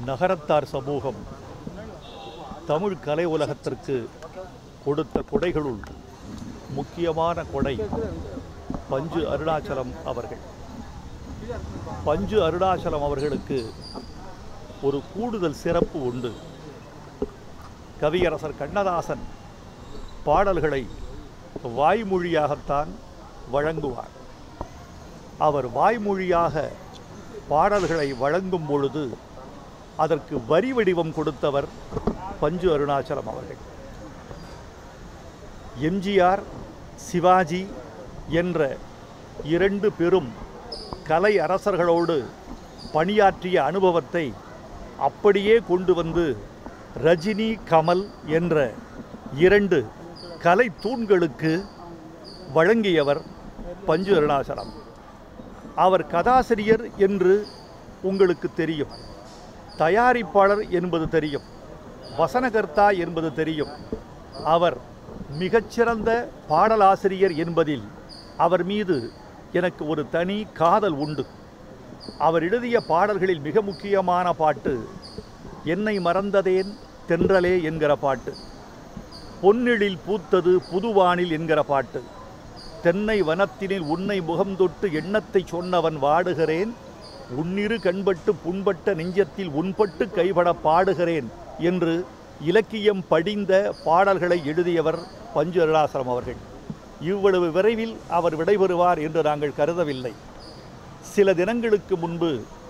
நகரத்தார் சமூகம் தமிழ் கலை உலகத்திற்கு கொடுத்த கொடைகளுள் முக்கியமான கொடை பஞ்சு அருணாச்சலம் அவர்கள் பஞ்சு அருணாச்சலம் அவர்களுக்கு ஒரு கூடுதல் சிறப்பு உண்டு கவியரசர் கண்ணதாசன் பாடல்களை வாய்மொழியாகத்தான் வழங்குவார் அவர் வாய்மொழியாக பாடல்களை வழங்கும் பொழுது அதற்கு வரி வடிவம் கொடுத்தவர் பஞ்சு அருணாச்சலம் அவர்கள் எம்ஜிஆர் சிவாஜி என்ற இரண்டு பெரும் கலை அரசர்களோடு பணியாற்றிய அனுபவத்தை அப்படியே கொண்டு வந்து ரஜினி கமல் என்ற இரண்டு கலை தூண்களுக்கு வழங்கியவர் பஞ்சு அருணாச்சலம் அவர் கதாசிரியர் என்று உங்களுக்கு தெரியும் தயாரிப்பாளர் என்பது தெரியும் வசனகர்த்தா என்பது தெரியும் அவர் மிகச்சிறந்த பாடலாசிரியர் என்பதில் அவர் மீது எனக்கு ஒரு தனி காதல் உண்டு அவர் எழுதிய பாடல்களில் மிக முக்கியமான பாட்டு என்னை மறந்ததேன் தென்றலே என்கிற பாட்டு பொன்னெழில் பூத்தது புதுவானில் என்கிற பாட்டு தென்னை வனத்தினில் உன்னை முகம் தொட்டு எண்ணத்தை சொன்னவன் வாடுகிறேன் உன்னிரு கண்பட்டு புண்பட்ட நெஞ்சத்தில் உன்பட்டு கைபட பாடுகிறேன் என்று இலக்கியம் படிந்த பாடல்களை எழுதியவர் பஞ்சு அருணாசலம் அவர்கள் இவ்வளவு விரைவில் அவர் விடைபெறுவார் என்று நாங்கள் கருதவில்லை சில தினங்களுக்கு முன்பு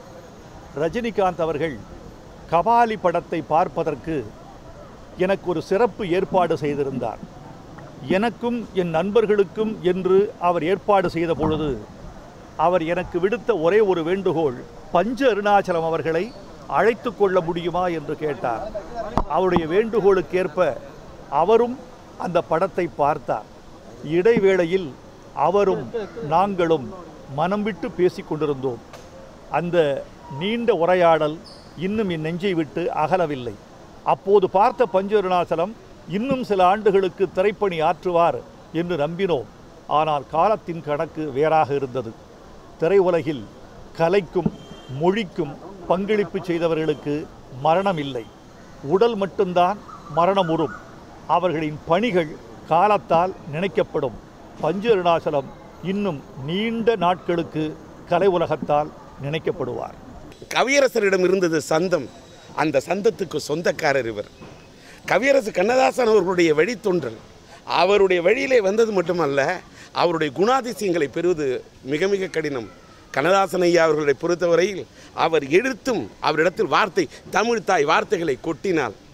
ரஜினிகாந்த் அவர்கள் கபாலி படத்தை பார்ப்பதற்கு எனக்கு ஒரு சிறப்பு ஏற்பாடு செய்திருந்தார் எனக்கும் என் நண்பர்களுக்கும் என்று அவர் ஏற்பாடு செய்த பொழுது அவர் எனக்கு விடுத்த ஒரே ஒரு வேண்டுகோள் பஞ்ச அருணாச்சலம் அவர்களை அழைத்து கொள்ள முடியுமா என்று கேட்டார் அவருடைய வேண்டுகோளுக்கேற்ப அவரும் அந்த படத்தை பார்த்தார் இடைவேளையில் அவரும் நாங்களும் மனம் விட்டு பேசிக் கொண்டிருந்தோம் அந்த நீண்ட உரையாடல் இன்னும் என் நெஞ்சை விட்டு அகலவில்லை அப்போது பார்த்த பஞ்சு அருணாச்சலம் இன்னும் சில ஆண்டுகளுக்கு திரைப்பணி ஆற்றுவார் என்று நம்பினோம் ஆனால் காலத்தின் கணக்கு வேறாக இருந்தது திரையுலகில் கலைக்கும் மொழிக்கும் பங்களிப்பு செய்தவர்களுக்கு மரணம் இல்லை உடல் மட்டும்தான் மரணம் உறும் அவர்களின் பணிகள் காலத்தால் நினைக்கப்படும் பஞ்சு அருணாச்சலம் இன்னும் நீண்ட நாட்களுக்கு கலை உலகத்தால் நினைக்கப்படுவார் கவியரசரிடம் இருந்தது சந்தம் அந்த சந்தத்துக்கு சொந்தக்காரர் இவர் கவியரசு கண்ணதாசன் அவர்களுடைய வழித்தொன்றல் அவருடைய வழியிலே வந்தது மட்டுமல்ல அவருடைய குணாதிசயங்களை பெறுவது மிக மிக கடினம் கண்ணதாசன் ஐயா அவர்களை பொறுத்தவரையில் அவர் எழுத்தும் அவரிடத்தில் வார்த்தை தமிழ் தாய் வார்த்தைகளை கொட்டினால்